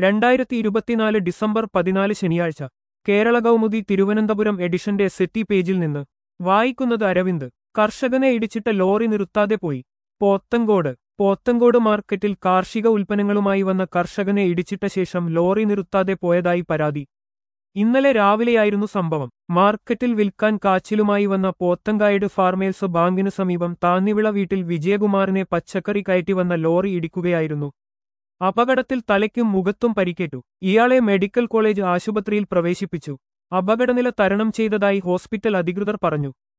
രണ്ടായിരത്തി ഇരുപത്തിനാല് ഡിസംബർ പതിനാല് ശനിയാഴ്ച കേരള കൗമുദി തിരുവനന്തപുരം എഡിഷന്റെ സെറ്റി പേജിൽ നിന്ന് വായിക്കുന്നത് അരവിന്ദ് കർഷകനെ ഇടിച്ചിട്ട ലോറി നിർത്താതെ പോയി പോത്തങ്കോട് പോത്തങ്കോട് മാർക്കറ്റിൽ കാർഷിക ഉൽപ്പന്നങ്ങളുമായി വന്ന കർഷകനെ ഇടിച്ചിട്ട ശേഷം ലോറി നിർത്താതെ പോയതായി പരാതി ഇന്നലെ രാവിലെയായിരുന്നു സംഭവം മാർക്കറ്റിൽ വിൽക്കാൻ കാച്ചിലുമായി വന്ന പോത്തങ്കായട് ഫാർമേഴ്സ് ബാങ്കിനു സമീപം താന്നിവിള വീട്ടിൽ വിജയകുമാറിനെ പച്ചക്കറി കയറ്റി വന്ന ലോറി ഇടിക്കുകയായിരുന്നു അപകടത്തിൽ തലയ്ക്കും മുഖത്തും പരിക്കേറ്റു ഇയാളെ മെഡിക്കൽ കോളേജ് ആശുപത്രിയിൽ പ്രവേശിപ്പിച്ചു അപകടനില തരണം ചെയ്തതായി ഹോസ്പിറ്റൽ അധികൃതർ പറഞ്ഞു